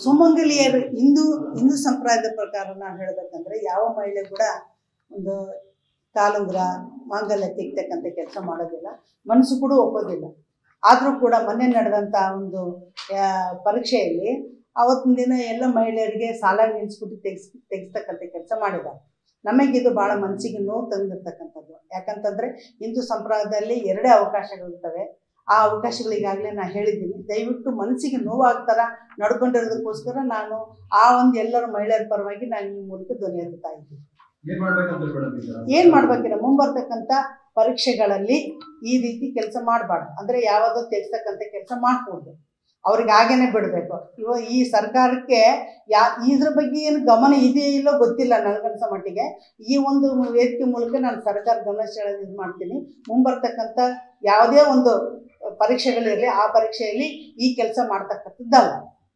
ಸುಮಂಗಲಿಯರು ಹಿಂದೂ ಹಿಂದೂ ಸಂಪ್ರದಾಯದ ಪ್ರಕಾರ ನಾನು ಹೇಳಬೇಕಂದ್ರೆ ಯಾವ ಮಹಿಳೆ ಕೂಡ ಒಂದು ಕಾಲುಂಗ್ರ ಮಾಂಗಲ್ಯ ತೆಗಿತಕ್ಕಂಥ ಕೆಲಸ ಮಾಡೋದಿಲ್ಲ ಮನಸ್ಸು ಕೂಡ ಒಪ್ಪೋದಿಲ್ಲ ಆದರೂ ಕೂಡ ಮೊನ್ನೆ ನಡೆದಂಥ ಒಂದು ಆ, ಪರೀಕ್ಷೆಯಲ್ಲಿ ಅವತ್ತಿನ ದಿನ ಎಲ್ಲ ಮಹಿಳೆಯರಿಗೆ ಸಾಲ ನಿಲ್ಲಿಸ್ಬಿಟ್ಟು ತೆಗಿಸ್ ತೆಗಿಸ್ತಕ್ಕಂಥ ಕೆಲಸ ಮಾಡಿದ್ದಾರೆ ನಮಗಿದು ಭಾಳ ಮನಸ್ಸಿಗೆ ನೋವು ತಂದಿರ್ತಕ್ಕಂಥದ್ದು ಯಾಕಂತಂದರೆ ಹಿಂದೂ ಸಂಪ್ರದಾಯದಲ್ಲಿ ಎರಡೇ ಅವಕಾಶಗಳಿರ್ತವೆ ಆ ಅವಕಾಶಗಳಿಗಾಗಲೇ ನಾನು ಹೇಳಿದ್ದೀನಿ ದಯವಿಟ್ಟು ಮನಸ್ಸಿಗೆ ನೋವಾಗ್ತಾರ ನಡ್ಕೊಂಡಿರೋದಕ್ಕೋಸ್ಕರ ನಾನು ಆ ಒಂದು ಎಲ್ಲರ ಮಹಿಳೆಯರ ಪರವಾಗಿ ನಾನು ಈ ಮೂಲಕ ಧ್ವನಿ ಎತ್ತುತ್ತಾ ಇದ್ದೀನಿ ಏನ್ ಮಾಡ್ಬೇಕಂತ ಮೇಡಮ್ ಈಗ ಏನು ಮಾಡ್ಬೇಕಿಲ್ಲ ಮುಂಬರ್ತಕ್ಕಂಥ ಪರೀಕ್ಷೆಗಳಲ್ಲಿ ಈ ರೀತಿ ಕೆಲಸ ಮಾಡಬಾರ್ದು ಅಂದರೆ ಯಾವುದು ತೆಗ್ಸ್ತಕ್ಕಂಥ ಕೆಲಸ ಮಾಡಕೂಡ್ದು ಅವ್ರಿಗೆ ಹಾಗೇನೆ ಬಿಡಬೇಕು ಇವ ಈ ಸರ್ಕಾರಕ್ಕೆ ಯಾ ಇದ್ರ ಬಗ್ಗೆ ಏನು ಗಮನ ಇದೆಯೋ ಇಲ್ಲೋ ಗೊತ್ತಿಲ್ಲ ನನಗನ್ಸೋ ಮಟ್ಟಿಗೆ ಈ ಒಂದು ವೇದಿಕೆ ಮೂಲಕ ನಾನು ಸರ್ಕಾರ ಗಮನ ಸೆಳೆದು ಇದು ಮಾಡ್ತೀನಿ ಮುಂಬರ್ತಕ್ಕಂಥ ಯಾವುದೇ ಒಂದು ಪರೀಕ್ಷೆಗಳಿರಲಿ ಆ ಪರೀಕ್ಷೆಯಲ್ಲಿ ಈ ಕೆಲಸ ಮಾಡ್ತಕ್ಕಂಥದ್ದಲ್ಲ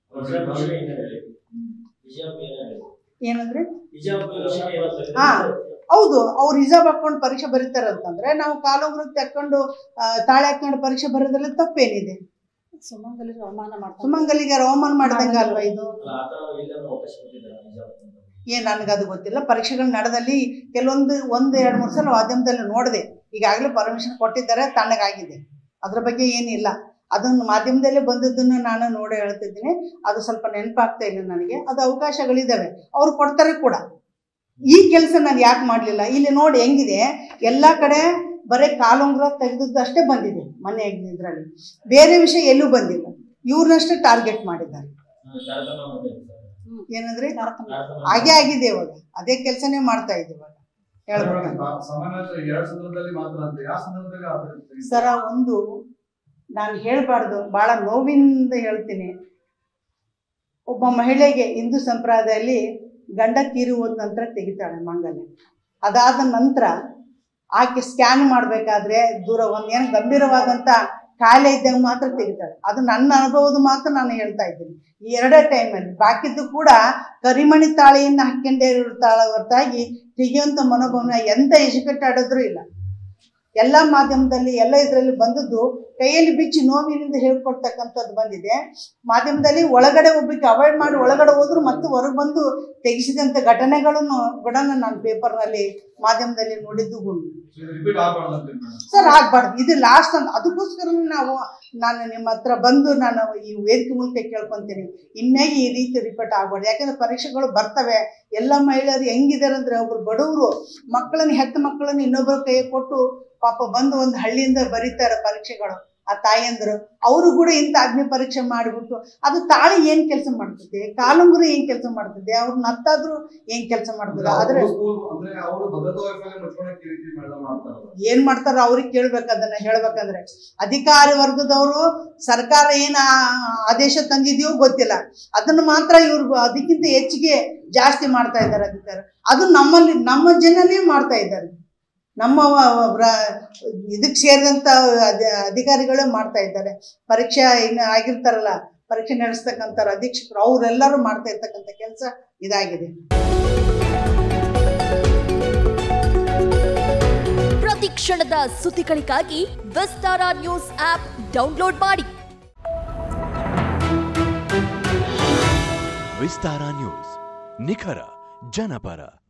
ಏನಂದ್ರೆ ಹಾ. ಹೌದು ಅವ್ರು ಹಿಜಾಬ್ ಹಾಕೊಂಡು ಪರೀಕ್ಷೆ ಬರೀತಾರೆ ಅಂತಂದ್ರೆ ನಾವು ಕಾಲುಂಗ್ರ ತಕೊಂಡು ಆ, ತಾಳೆ ಹಾಕೊಂಡು ಪರೀಕ್ಷೆ ಬರೋದ್ರಲ್ಲಿ ತಪ್ಪೇನಿದೆ ಸುಮಂಗಲಿಗೆ ಅವಮಾನ ಮಾಡ್ತಾರೆ ಸುಮಂಗಲಿಗೆ ಅವಮಾನ ಮಾಡ್ದಂಗ ಅಲ್ವಾ ಇದು ಏನ್ ನನಗೆ ಅದು ಗೊತ್ತಿಲ್ಲ ಪರೀಕ್ಷೆಗಳು ನಡೆದಲ್ಲಿ ಕೆಲವೊಂದು ಒಂದು ಎರಡು ಮೂರು ಸಲ ಮಾಧ್ಯಮದಲ್ಲಿ ನೋಡಿದೆ ಈಗಾಗಲೇ ಪರ್ಮಿಷನ್ ಕೊಟ್ಟಿದ್ದಾರೆ ತಣ್ಣಗಾಗಿದೆ ಅದ್ರ ಬಗ್ಗೆ ಏನಿಲ್ಲ ಅದನ್ನು ಮಾಧ್ಯಮದಲ್ಲೇ ಬಂದದ್ದನ್ನು ನಾನು ನೋಡಿ ಹೇಳ್ತಿದ್ದೀನಿ ಅದು ಸ್ವಲ್ಪ ನೆನಪಾಗ್ತಾ ಇಲ್ಲ ನನಗೆ ಅದು ಅವಕಾಶಗಳಿದ್ದಾವೆ ಅವ್ರು ಕೊಡ್ತಾರೆ ಕೂಡ ಈ ಕೆಲಸ ನಾನು ಯಾಕೆ ಮಾಡಲಿಲ್ಲ ಇಲ್ಲಿ ನೋಡಿ ಹೆಂಗಿದೆ ಎಲ್ಲ ಕಡೆ ಬರೀ ಕಾಲುಂಗ್ರ ತೆಗೆದದ್ದು ಅಷ್ಟೇ ಬಂದಿದೆ ಮನೆ ಇದರಲ್ಲಿ ಬೇರೆ ವಿಷಯ ಎಲ್ಲೂ ಬಂದಿಲ್ಲ ಇವ್ರನ್ನಷ್ಟೇ ಟಾರ್ಗೆಟ್ ಮಾಡಿದ್ದಾರೆ ಏನಂದ್ರೆ ಹಾಗೆ ಆಗಿದೆ ಇವಾಗ ಅದೇ ಕೆಲಸನೇ ಮಾಡ್ತಾ ಇದ್ದೀವಿ ಇವಾಗ ಹೇಳ್ಬೇಕಂತ ಸಾಮಾನ್ಯವಾಗಿ ಎರಡ್ ಸಂದರ್ಭದಲ್ಲಿ ಮಾತ್ರ ಅಂತ ಯಾವ ಸಂದರ್ಭದಲ್ಲಿ ಆ ತರ ಇರ್ತದೆ? ಸರ ಒಂದು ನಾನು ಹೇಳಬಾರ್ದು ಭಾಳ ನೋವಿಂದ ಹೇಳ್ತೀನಿ ಒಬ್ಬ ಮಹಿಳೆಗೆ ಹಿಂದೂ ಸಂಪ್ರದಾಯದಲ್ಲಿ ಗಂಡ ತೀರಿ ಹೋದ ನಂತರ ತೆಗಿತಾಳೆ ಮಾಂಗಲ್ಯ ಅದಾದ ನಂತರ ಆಕೆ ಸ್ಕ್ಯಾನ್ ಮಾಡಬೇಕಾದ್ರೆ ದೂರ ಒಂದು ಏನು ಗಂಭೀರವಾದಂಥ ಕಾಯಿಲೆ ಇದ್ದಾಗ ಮಾತ್ರ ತೆಗಿತಾಳೆ ಅದು ನನ್ನ ಅನುಭವದ ಮಾತ್ರ ನಾನು ಹೇಳ್ತಾ ಇದ್ದೀನಿ ಈ ಎರಡೇ ಟೈಮಲ್ಲಿ ಬಾಕಿದ್ದು ಕೂಡ ಕರಿಮಣಿ ತಾಳಿಯನ್ನು ಹಾಕ್ಕೊಂಡೇ ಇರ್ತಾಳೆ ಹೊರತಾಗಿ ತೆಗಿಯುವಂಥ ಮನೋಭಾವನೆ ಎಂಥ ಎಜುಕೇಟ್ ಆಡೋದ್ರೂ ಇಲ್ಲ ಎಲ್ಲ ಮಾಧ್ಯಮದಲ್ಲಿ ಎಲ್ಲ ಇದರಲ್ಲಿ ಬಂದದ್ದು ಕೈಯಲ್ಲಿ ಬಿಚ್ಚಿ ನೋವಿನಿಂದ ಹೇಳ್ಕೊಡ್ತಕ್ಕಂಥದ್ದು ಬಂದಿದೆ ಮಾಧ್ಯಮದಲ್ಲಿ ಒಳಗಡೆ ಒಬ್ಬಕ್ಕೆ ಅವಾಯ್ಡ್ ಮಾಡಿ ಒಳಗಡೆ ಹೋದ್ರು ಮತ್ತೆ ಹೊರಗೆ ಬಂದು ತೆಗೆಸಿದಂಥ ಘಟನೆಗಳನ್ನು ಕೂಡ ನಾನು ಪೇಪರ್ನಲ್ಲಿ ಮಾಧ್ಯಮದಲ್ಲಿ ನೋಡಿದ್ದು ಗುಂಡು ಇದು ರಿಪೀಟ್ ಆಗಬಾರ್ದು ಅಂತ ಮೇಡಮ್ ಸರ್ ಆಗ್ಬಾರ್ದು ಇದು ಲಾಸ್ಟ್ ಅಂತ ಅದಕ್ಕೋಸ್ಕರ ನಾವು ನಾನು ನಿಮ್ಮ ಹತ್ರ ಬಂದು ನಾನು ಈ ವೇದಿಕೆ ಮೂಲಕ ಕೇಳ್ಕೊತೀನಿ ಇನ್ಮೇಲೆ ಈ ರೀತಿ ರಿಪೀಟ್ ಆಗ್ಬಾರ್ದು ಯಾಕಂದ್ರೆ ಪರೀಕ್ಷೆಗಳು ಬರ್ತವೆ ಎಲ್ಲ ಮಹಿಳೆಯರು ಹೆಂಗಿದ್ದಾರೆ ಅಂದ್ರೆ ಒಬ್ರು ಬಡವರು ಮಕ್ಕಳನ್ನ ಹೆತ್ತ ಮಕ್ಕಳನ್ನ ಇನ್ನೊಬ್ಬರ ಕೈ ಕೊಟ್ಟು ಪಾಪ ಬಂದು ಒಂದು ಹಳ್ಳಿಯಿಂದ ಬರೀತಾರೆ ಪರೀಕ್ಷೆಗಳು ಆ ತಾಯಂದರು ಅವರು ಕೂಡ ಇಂಥ ಅಗ್ನಿ ಪರೀಕ್ಷೆ ಮಾಡಿಬಿಟ್ಟು ಅದು ತಾಳಿ ಏನು ಕೆಲಸ ಮಾಡ್ತದೆ ಕಾಲುಂಗುರು ಏನು ಕೆಲಸ ಮಾಡ್ತದೆ ಅವ್ರು ನತ್ತಾದ್ರೂ ಏನು ಕೆಲಸ ಮಾಡ್ತದೆ ಆದ್ರೆ ಅಂದ್ರೆ ಅವರು ಭದ್ರತಾ ವೈಫಲ್ಯ ಮುಚ್ಕೊಳಕ್ಕೆ ಈ ರೀತಿ ಮೇಡಮ್ ಮಾಡ್ತಾರಲ್ಲ ಏನ್ ಮಾಡ್ತಾರೋ ಅವ್ರಿಗೆ ಕೇಳ್ಬೇಕು ಅದನ್ನ ಹೇಳ್ಬೇಕಂದ್ರೆ ಅಧಿಕಾರಿ ವರ್ಗದವರು ಸರ್ಕಾರ ಏನು ಆದೇಶ ತಂದಿದೆಯೋ ಗೊತ್ತಿಲ್ಲ ಅದನ್ನು ಮಾತ್ರ ಇವ್ರು ಅದಕ್ಕಿಂತ ಹೆಚ್ಚಿಗೆ ಜಾಸ್ತಿ ಮಾಡ್ತಾ ಇದ್ದಾರೆ ಅಧಿಕಾರ ಅದು ನಮ್ಮಲ್ಲಿ ನಮ್ಮ ಜನನೇ ಮಾಡ್ತಾ ಇದ್ದಾರೆ ನಮ್ಮ ಇದಕ್ಕೆ ಸೇರಿದಂಥ ಅಧಿ ಅಧಿಕಾರಿಗಳೇ ಮಾಡ್ತಾ ಇದ್ದಾರೆ ಪರೀಕ್ಷೆ ಇನ್ನು ಆಗಿರ್ತಾರಲ್ಲ ಪರೀಕ್ಷೆ ನಡೆಸ್ತಕ್ಕಂಥ ಅಧೀಕ್ಷಕರು ಅವರೆಲ್ಲರೂ ಮಾಡ್ತಾ ಇರ್ತಕ್ಕಂಥ ಕೆಲಸ ಇದಾಗಿದೆ ಪ್ರತಿ ಕ್ಷಣದ ಸುದ್ದಿಗಳಿಗಾಗಿ ವಿಸ್ತಾರ ನ್ಯೂಸ್ ಆಪ್ ಡೌನ್ಲೋಡ್ ಮಾಡಿ ವಿಸ್ತಾರ ನ್ಯೂಸ್ ನಿಖರ ಜನಪರ